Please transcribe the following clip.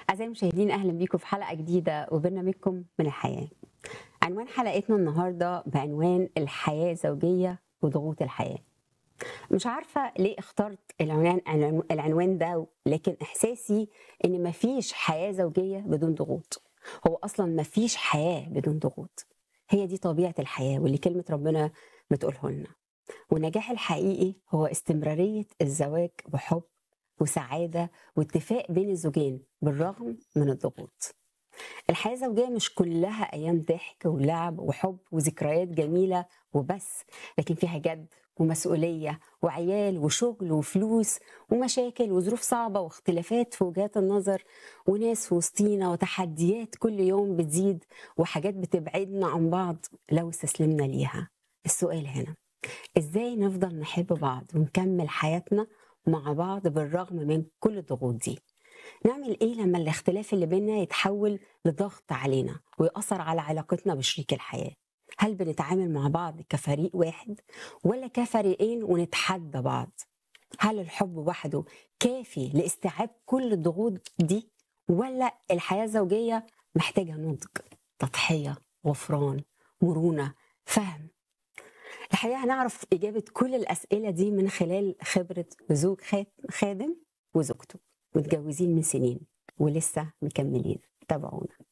أعزائي المشاهدين أهلا بيكم في حلقة جديدة وبرنامجكم من الحياة. عنوان حلقتنا النهاردة بعنوان الحياة زوجية وضغوط الحياة. مش عارفة ليه اخترت العنوان العنوان ده لكن إحساسي إن مفيش حياة زوجية بدون ضغوط. هو أصلا مفيش حياة بدون ضغوط. هي دي طبيعة الحياة واللي كلمة ربنا بتقوله لنا. والنجاح الحقيقي هو استمرارية الزواج بحب وسعادة واتفاق بين الزوجين بالرغم من الضغوط الحياة الزوجية مش كلها أيام ضحك ولعب وحب وذكريات جميلة وبس لكن فيها جد ومسؤولية وعيال وشغل وفلوس ومشاكل وظروف صعبة واختلافات في وجهات النظر وناس في وسطينا وتحديات كل يوم بتزيد وحاجات بتبعدنا عن بعض لو استسلمنا ليها السؤال هنا ازاي نفضل نحب بعض ونكمل حياتنا مع بعض بالرغم من كل الضغوط دي نعمل ايه لما الاختلاف اللي بينا يتحول لضغط علينا ويأثر على علاقتنا بشريك الحياة هل بنتعامل مع بعض كفريق واحد ولا كفريقين ونتحدى بعض هل الحب وحده كافي لاستيعاب كل الضغوط دي ولا الحياة الزوجية محتاجة نضج تضحية غفران مرونة فهم الحقيقة هنعرف إجابة كل الأسئلة دي من خلال خبرة زوج خادم وزوجته متجوزين من سنين ولسه مكملين تابعونا